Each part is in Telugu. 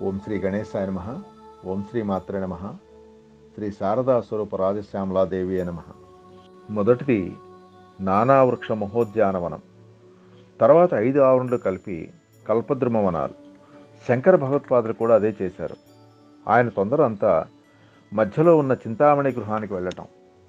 ఓం శ్రీ గణేశాయ నమ ఓం శ్రీ మాత్రే నమ శ్రీ శారదా స్వరూప రాజశ్యామలాదేవి నమ మొదటిది నానావృక్ష మహోద్యానవనం తర్వాత ఐదు ఆవరణలు కలిపి కల్పద్రుమవనాలు శంకర భగవత్పాదులు కూడా అదే చేశారు ఆయన తొందర అంతా మధ్యలో ఉన్న చింతామణి గృహానికి వెళ్ళటం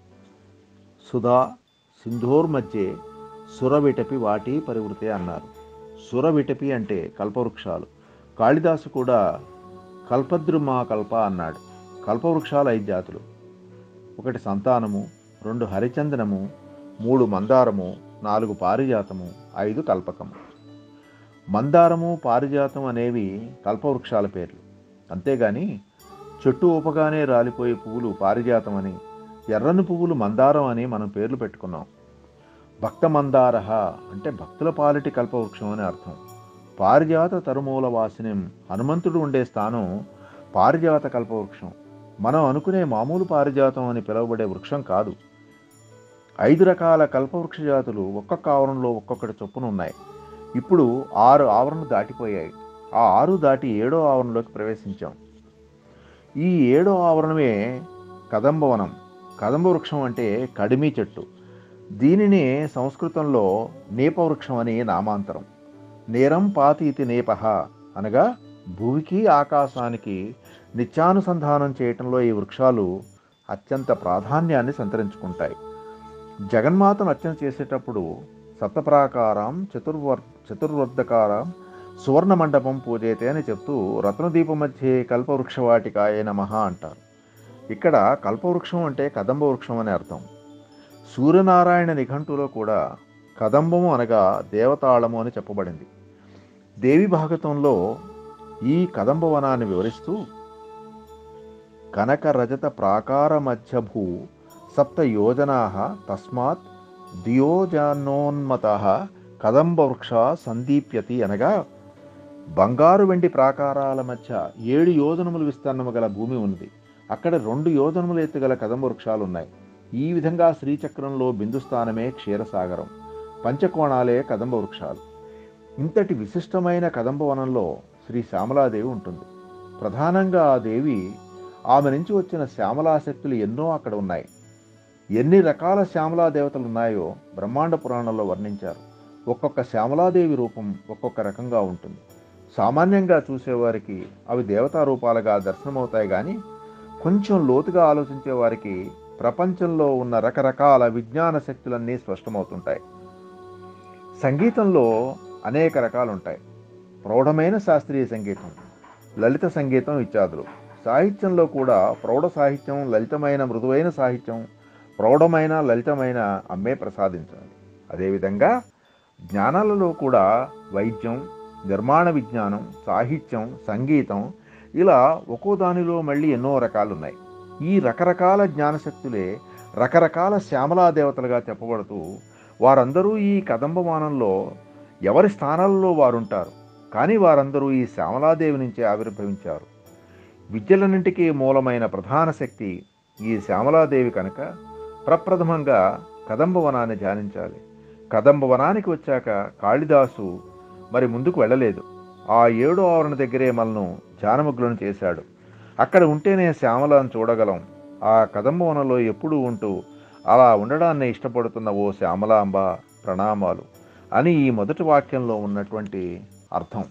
సుధా సింధోర్మధ్యే సురవిటపి వాటి పరివృతే అన్నారు సురవిటపి అంటే కల్పవృక్షాలు కాళిదాసు కూడా కల్పద్రుమా కల్ప అన్నాడు కల్పవృక్షాలు ఐదు జాతులు ఒకటి సంతానము రెండు హరిచందనము మూడు మందారము నాలుగు పారిజాతము ఐదు కల్పకము మందారము పారిజాతం అనేవి కల్పవృక్షాల పేర్లు అంతేగాని చెట్టు ఊపగానే రాలిపోయే పువ్వులు పారిజాతం అని ఎర్రని పువ్వులు మందారం అని మనం పేర్లు పెట్టుకున్నాం భక్త మందార అంటే భక్తుల పాలిటి కల్పవృక్షం అని అర్థం పారిజాత తరుమూల వాసినం హనుమంతుడు ఉండే స్థానం పారిజాత కల్పవృక్షం మనం అనుకునే మామూలు పారిజాతం అని పిలువబడే వృక్షం కాదు ఐదు రకాల కల్పవృక్ష జాతులు ఒక్కొక్క ఆవరణలో ఒక్కొక్కటి చొప్పున ఉన్నాయి ఇప్పుడు ఆరు ఆవరణలు దాటిపోయాయి ఆ ఆరు దాటి ఏడో ఆవరణలోకి ప్రవేశించాం ఈ ఏడో ఆవరణమే కదంబవనం కదంబ వృక్షం అంటే కడిమి చెట్టు దీనిని సంస్కృతంలో నేపవృక్షం అని నామాంతరం నేరం పాతి ఇది నేపహ అనగా భూమికి ఆకాశానికి నిత్యానుసంధానం చేయటంలో ఈ వృక్షాలు అత్యంత ప్రాధాన్యాన్ని సంతరించుకుంటాయి జగన్మాతను అర్చన చేసేటప్పుడు సప్తప్రాకారం చతుర్వర్ చతుర్వర్ధకారం సువర్ణ మండపం పూజైతే అని చెప్తూ రత్నదీప మధ్య కల్పవృక్షవాటికాయ నమః అంటారు ఇక్కడ కల్పవృక్షం అంటే కదంబ వృక్షం అని అర్థం సూర్యనారాయణ నిఘంటులో కూడా కదంబము అనగా దేవతాళము అని చెప్పబడింది దేవి భాగతంలో ఈ కదంబ వనాన్ని వివరిస్తూ కనక రజత ప్రాకార మధ్యభూ సప్త యోజనా తస్మాత్ దియోజానోన్మత కదంబ వృక్ష సందీప్యతి అనగా బంగారు వెండి ప్రాకారాల మధ్య ఏడు యోజనములు విస్తీర్ణము గల భూమి ఉన్నది అక్కడ రెండు యోజనములు ఎత్తుగల కదంబ వృక్షాలు ఉన్నాయి ఈ విధంగా శ్రీచక్రంలో బిందుస్థానమే క్షీరసాగరం పంచకోణాలే కదంబ వృక్షాలు ఇంతటి విశిష్టమైన కదంబ వనంలో శ్రీ శ్యామలాదేవి ఉంటుంది ప్రధానంగా ఆ దేవి ఆమె నుంచి వచ్చిన శ్యామలాశక్తులు ఎన్నో అక్కడ ఉన్నాయి ఎన్ని రకాల శ్యామలా దేవతలు ఉన్నాయో బ్రహ్మాండ పురాణంలో వర్ణించారు ఒక్కొక్క శ్యామలాదేవి రూపం ఒక్కొక్క రకంగా ఉంటుంది సామాన్యంగా చూసేవారికి అవి దేవతా రూపాలుగా దర్శనమవుతాయి కానీ కొంచెం లోతుగా ఆలోచించే వారికి ప్రపంచంలో ఉన్న రకరకాల విజ్ఞాన శక్తులన్నీ స్పష్టమవుతుంటాయి సంగీతంలో అనేక రకాలు ఉంటాయి ప్రౌఢమైన శాస్త్రీయ సంగీతం లలిత సంగీతం ఇత్యాదులు సాహిత్యంలో కూడా ప్రౌఢ సాహిత్యం లలితమైన మృదువైన సాహిత్యం ప్రౌఢమైన లలితమైన అమ్మే ప్రసాదించాలి అదేవిధంగా జ్ఞానాలలో కూడా వైద్యం నిర్మాణ విజ్ఞానం సాహిత్యం సంగీతం ఇలా ఒక్కో దానిలో మళ్ళీ ఎన్నో రకాలు ఉన్నాయి ఈ రకరకాల జ్ఞానశక్తులే రకరకాల శ్యామలా దేవతలుగా చెప్పబడుతూ వారందరూ ఈ కదంబమానంలో ఎవరి స్థానాలలో వారుంటారు కానీ వారందరూ ఈ శ్యామలాదేవి నుంచే ఆవిర్భవించారు విద్యలన్నింటికీ మూలమైన ప్రధాన శక్తి ఈ శ్యామలాదేవి కనుక ప్రప్రథమంగా కదంబవనాన్ని ధ్యానించాలి కదంబవనానికి వచ్చాక కాళిదాసు మరి ముందుకు వెళ్ళలేదు ఆ ఏడో ఆవరణ దగ్గరే మనను ధ్యానముగ్గులను చేశాడు అక్కడ ఉంటేనే శ్యామలను చూడగలం ఆ కదంబవనంలో ఎప్పుడూ ఉంటూ అలా ఉండడాన్ని ఇష్టపడుతున్న ఓ శ్యామలాంబ ప్రణామాలు అని ఈ మొదటి వాక్యంలో ఉన్నటువంటి అర్థం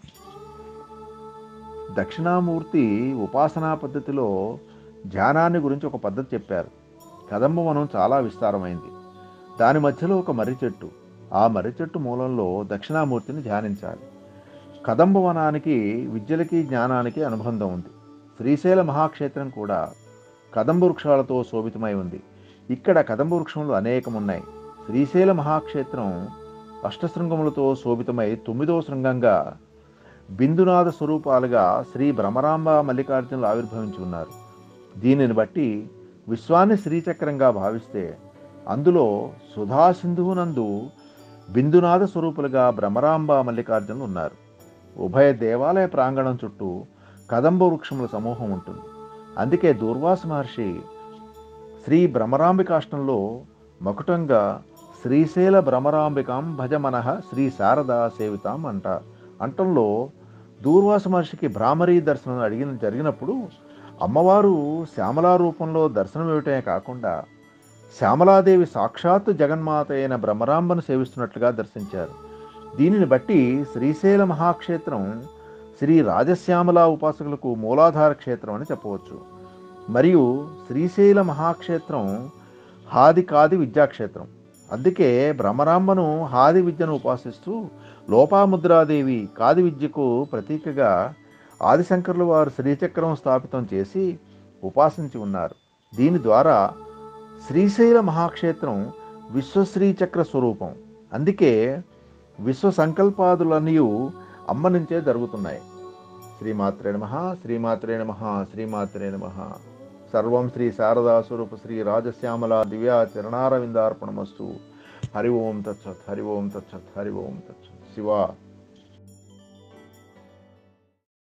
దక్షిణామూర్తి ఉపాసనా పద్ధతిలో ధ్యానాన్ని గురించి ఒక పద్ధతి చెప్పారు కదంబవనం చాలా విస్తారమైంది దాని మధ్యలో ఒక మర్రి చెట్టు ఆ మర్రి చెట్టు మూలంలో దక్షిణామూర్తిని ధ్యానించాలి కదంబవనానికి విద్యలకి జ్ఞానానికి అనుబంధం ఉంది శ్రీశైల మహాక్షేత్రం కూడా కదంబ వృక్షాలతో శోభితమై ఉంది ఇక్కడ కదంబ వృక్షములు అనేకం ఉన్నాయి శ్రీశైల మహాక్షేత్రం అష్టశృంగములతో శోభితమై తొమ్మిదవ శృంగంగా బిందునాథ స్వరూపాలుగా శ్రీ భ్రమరాంబ మల్లికార్జునులు ఆవిర్భవించి ఉన్నారు దీనిని బట్టి విశ్వాన్ని శ్రీచక్రంగా భావిస్తే అందులో సుధాసింధువునందు బిందునాథ స్వరూపులుగా భ్రమరాంబ మల్లికార్జునులు ఉన్నారు ఉభయ దేవాలయ ప్రాంగణం చుట్టూ కదంబ వృక్షముల సమూహం ఉంటుంది అందుకే దూర్వాస మహర్షి శ్రీ భ్రమరాంబికాష్టంలో మకుటంగా శ్రీశైల భ్రమరాంబికాం భజమనః శ్రీ శారదా సేవితాం అంట అంటంలో దూర్వాస మహర్షికి భ్రామరీ దర్శనం అడిగిన జరిగినప్పుడు అమ్మవారు శ్యామలా రూపంలో దర్శనం ఇవ్వటమే కాకుండా శ్యామలాదేవి సాక్షాత్తు జగన్మాత అయిన బ్రహ్మరాంబను సేవిస్తున్నట్లుగా దర్శించారు దీనిని బట్టి శ్రీశైల మహాక్షేత్రం శ్రీ రాజశ్యామల ఉపాసకులకు మూలాధార క్షేత్రం అని చెప్పవచ్చు మరియు శ్రీశైల మహాక్షేత్రం హాది కాది విద్యాక్షేత్రం అందుకే బ్రహ్మరాంబను హాది విద్యను ఉపాసిస్తూ లోపాముద్రాదేవి కాది విద్యకు ప్రతీకగా ఆదిశంకర్లు వారు శ్రీచక్రం స్థాపితం చేసి ఉపాసించి ఉన్నారు దీని ద్వారా శ్రీశైల మహాక్షేత్రం విశ్వశ్రీచక్ర స్వరూపం అందుకే విశ్వ సంకల్పాదులన్నీ అమ్మ నుంచే జరుగుతున్నాయి శ్రీమాత్రే నమ శ్రీమాత్రే నమ శ్రీమాత్రే నమ సర్వం శ్రీ శారదా స్వరూప శ్రీ రాజశ్యామల దివ్య చరణారవిందార్పణమస్తు హరి ఓం తత్సత్ హరి ఓం తత్సత్ హరి ఓం తత్సత్ శివ